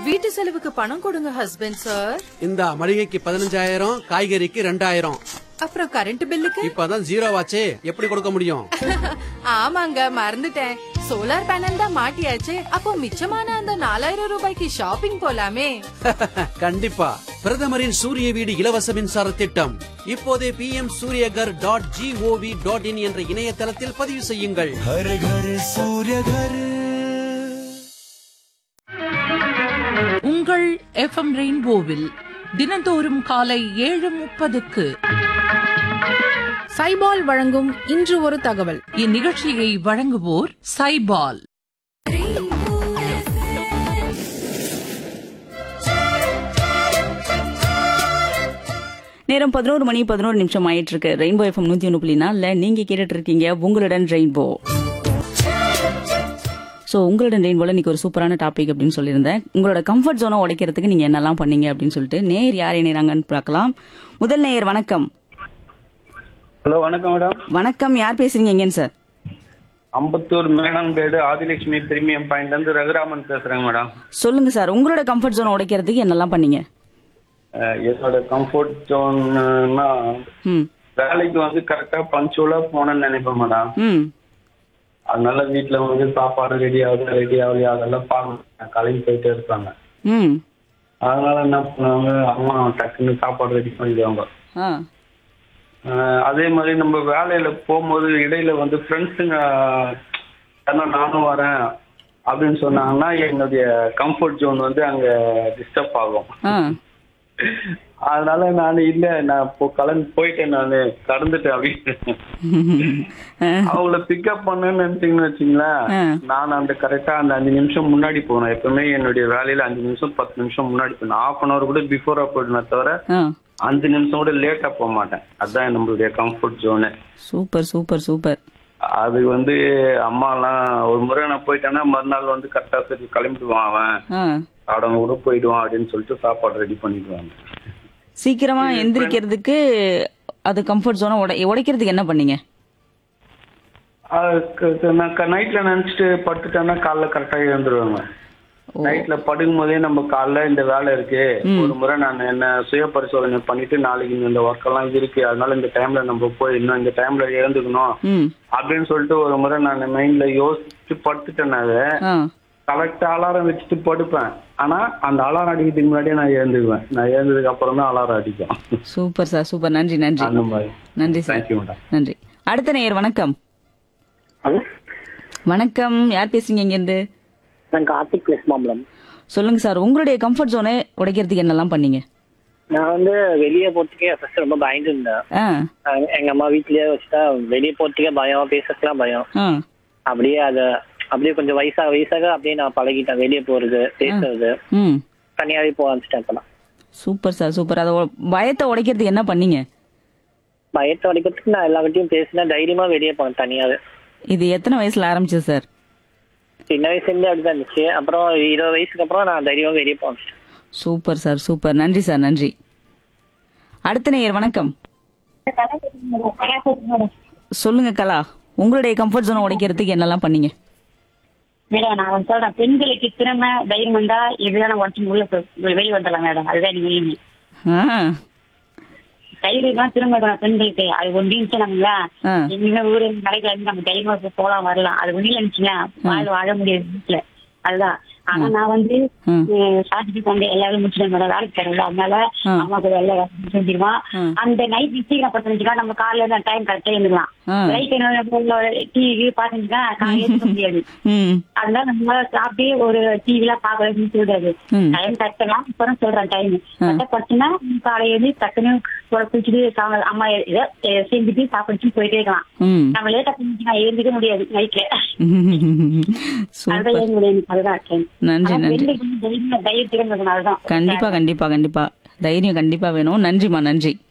வீட்டு செலவுக்கு பணம் கொடுங்க ஹஸ்பண்ட் சார் இந்த மளிகைக்கு பதினஞ்சாயிரம் காய்கறிக்கு ரெண்டாயிரம் அப்புறம் கரண்ட் பில்லுக்கு இப்பதான் ஜீரோ ஆச்சே எப்படி கொடுக்க முடியும் ஆமாங்க மறந்துட்டேன் சோலார் பேனல் தான் மாட்டியாச்சு அப்போ மிச்சமான அந்த நாலாயிரம் ரூபாய்க்கு ஷாப்பிங் போலாமே கண்டிப்பா பிரதமரின் சூரிய வீடு இலவச மின்சார திட்டம் இப்போதே P M Suryaghar dot GOV dot in என்ற இணையதளத்தில் பதிவு செய்யுங்கள் हर घर सूर्य घर உங்கள் எஃப்எம் ரெயின்போவில் தினந்தோறும் காலை ஏழு முப்பதுக்கு சைபால் வழங்கும் இன்று ஒரு தகவல் இந்நிகழ்ச்சியை வழங்குவோர் சைபால் நேரம் பதினோரு மணி பதினோரு நிமிஷம் ஆயிட்டு இருக்கு ரெயின்போ எஃப்எம் நூத்தி ஒன்று புள்ளி நாலுல நீங்க கேட்டுட்டு இருக்கீங்க உங்களுடன் ரெயின்போ ஸோ உங்களுடன் ரெயின்போல இன்னைக்கு ஒரு சூப்பரான டாபிக் அப்படின்னு சொல்லியிருந்தேன் உங்களோட கம்ஃபர்ட் ஜோனை உடைக்கிறதுக்கு நீங்க என்னெல்லாம் பண்ணீங்க அப்படின்னு சொல்லிட்டு நேர் யார் இணைறாங்கன்னு பார்க்கலாம் முதல் நேயர் வணக்கம் ஹலோ வணக்கம் மேடம் வணக்கம் யார் பேசுறீங்க எங்கன்னு சார் அம்பத்தூர் மேனம்பேடு ஆதிலட்சுமி பிரீமியம் பாயிண்ட்ல இருந்து ரகுராமன் பேசுறேங்க மேடம் சொல்லுங்க சார் உங்களோட கம்ஃபர்ட் ஜோனை உடைக்கிறதுக்கு என்னெல்லாம் பண்ணீங்க அஹ் என்னோட கம்ஃபர்ட் ஜோன்னா ம் வேலைக்கு வந்து கரெக்டா பஞ்சுவலா போனேன்னு நினைப்பேன் மேடம் ம் அதனால வீட்டுல வந்து சாப்பாடு ரெடி ஆகுது ரெடி ஆகலையா அதெல்லாம் பார்க்கணும் கலைஞ்சு போயிட்டே இருப்பாங்க ம் அதனால என்ன பண்ணுவாங்க அம்மா டக்குன்னு சாப்பாடு ரெடி பண்ணிடுவாங்க ஆ அஹ் அதே மாதிரி நம்ம வேலையில போகும்போது இடையில வந்து ஃப்ரெண்ட்ஸுங்க ஏன்னா நானும் வரேன் அப்படின்னு சொன்னாங்கன்னா என்னுடைய கம்ஃபர்ட் ஜோன் வந்து அங்க டிஸ்டர்ப் ஆகும் ஆ அதனால நான் இல்ல நான் இப்போ கிளம்பி போயிட்டேன் நான் கடந்துட்டேன் அப்படின்னு அவங்கள பிக்கப் பண்ணணும்னு நினைச்சீங்கன்னு வச்சுங்களேன் ஆ. நான் அந்த கரெக்டா அந்த அஞ்சு நிமிஷம் முன்னாடி போனேன் எப்பவுமே என்னுடைய வேலையில அஞ்சு நிமிஷம் பத்து நிமிஷம் முன்னாடி போனேன் ஹாஃப் அன் அவர் கூட பிஃபோரா போயிடுனே தவிர ஆ அஞ்சு நிமிஷம் கூட லேட்டா போக மாட்டேன் அதுதான் நம்மளுடைய comfort zone super super super அது வந்து அம்மாலாம் ஒரு முறை நான் போயிட்டேன்னா மறுநாள் வந்து கரெக்டா சரி கிளம்பிடுவான் அவன் ஆ அவன் கூட போயிடுவான் அப்படின்னு சொல்லிட்டு சாப்பாடு ரெடி பண்ணிடுவாங்க சீக்கிரமா எந்திரிக்கிறதுக்கு அது கம்ஃபர்ட் ஜோனை உடை உடைக்கிறதுக்கு என்ன பண்ணீங்க அது க- க- நான் நைட்ல நினைச்சிட்டு படுத்துட்டேன்னா காலைல கரெக்டா எழுந்துருவாங்க நைட்ல படுக்கும் போதே நம்ம காலைல இந்த வேலை இருக்கு ஒரு முறை நான் என்ன சுய பரிசோதனை பண்ணிட்டு நாளைக்கு இந்த ஒர்க் எல்லாம் இருக்கு அதனால இந்த டைம்ல நம்ம போய் இன்னும் இந்த டைம்ல எழுந்துக்கணும் ம் அப்படின்னு சொல்லிட்டு ஒரு முறை நான் மைண்ட்ல யோசிச்சு படுத்துட்டேனாவே ஆ கரெக்டா அலாரம் வச்சுட்டு படுப்பேன் ஆனா அந்த அலாரம் அடிக்கிறதுக்கு முன்னாடியே நான் எழுந்துக்குவேன் நான் எழுந்ததுக்கு அப்புறம் தான் அலாரம் அடிக்கும் சூப்பர் சார் சூப்பர் நன்றி நன்றி அந்த மாதிரி நன்றி சார் தேங்க்யூ மேடம் நன்றி அடுத்த நேயர் வணக்கம் வணக்கம் யார் பேசுறீங்க இங்கிருந்து நான் கார்த்திக் பேசுமா மேடம் சொல்லுங்க சார் உங்களுடைய கம்ஃபர்ட் ஜோனை உடைக்கிறதுக்கு என்னெல்லாம் பண்ணீங்க நான் வந்து வெளியே போறதுக்கே ஃபர்ஸ்ட் ரொம்ப பயந்து இருந்தேன் ஆ அஹ் எங்க அம்மா வீட்லயே வச்சுட்டா வெளியே போறதுக்கே பயம் பேசறதுலாம் பயம் ஆ அப்படியே அத அப்படியே கொஞ்சம் வயசாக வயசாக அப்படியே நான் பழகிட்டேன் வெளியே போறது பேசுறது ம் தனியாவே போக ஆரம்பிச்சிட்டேன் இப்பெல்லாம் சூப்பர் சார் சூப்பர் அதை உ- பயத்தை உடைக்கிறதுக்கு என்ன பண்ணீங்க பயத்தை உடைக்கிறதுக்கு நான் எல்லார்கிட்டயும் பேசினேன் தைரியமா வெளியே போனேன் தனியாவே இது எத்தனை வயசுல ஆரம்பிச்சது சார் சின்ன வயசுல இருந்தே அப்படிதான் இருந்துச்சு அப்புறம் இருபது வயசுக்கு அப்புறம் நான் தைரியமா வெளியே போனேன் சூப்பர் சார் சூப்பர் நன்றி சார் நன்றி அடுத்த நேயர் வணக்கம் சொல்லுங்க கலா உங்களுடைய கம்ஃபர்ட் ஜோனை உடைக்கிறதுக்கு என்னெல்லாம் பண்ணீங்க மேடம் நான் வந்து சொல்றேன் பெண்களுக்கு திறமை தைரியம் வந்தா இதுதான் உடச்சு உள்ள போ- வெளியே வந்துடலாம் மேடம் அதுதான் நீங்க மெயின் ஆ தைரியம் தான் திறமை இருக்கணும் பெண்களுக்கு அது ஒன்றி இருந்துச்சுனாங்களா ஆ. எங்க ஊரு கடைக்கு வந்து நம்ம தைரியமா போய் போலாம் வரலாம் அது ஒன்றில இருந்துச்சுன்னா வாழ் வாழ முடியாது வீட்டுல அதுதான் ஆனா நான் வந்து ம். சாப்பிட்டு கொண்டு எல்லாரும் முடிச்சுட்டேன் மேடம் வேலைக்கு போறேன் அதனால ஆ. அம்மாக்கு வேலை செஞ்சிருவான் ஆ. அந்த நைட் சீக்கிரம் பத்து நிமிஷம் நம்ம காலையில டைம் கரெக்டா இருந்துக்கலாம் ஆ. லைட் டிவி பாத்துச்சுன்னா காலையில இருக்க முடியாது ம் அதனால நம்ம சாப்பிட்டே ஒரு டிவில பாக்குறதுன்னு சொல்றாரு ம். டைம் கட்டலாம் அப்புறம் சொல்றேன் டைம் கட்டப்பட்டுனா காலையில இருந்து டக்குன்னு குழப்பிச்சுட்டு சா- அம்மா ஏதோ செஞ்சுட்டு சாப்பிடுச்சு போயிட்டே இருக்கலாம் ம் நம்ம லேட்டா செஞ்சுனா எழுந்திக்க முடியாது நைட்ல அதுதான் சூப்பர் ஏன் முடியாது அதுதான் time. நன்றி ஆனா நன்றி பெண்களுக்கு வந்து தைரியம் தைரியத்துடன் இருக்கணும் அதுதான் கண்டிப்பா கண்டிப்பா கண்டிப்பா தைரியம் கண்டிப்பா வேணும் நன்றிமா நன்றி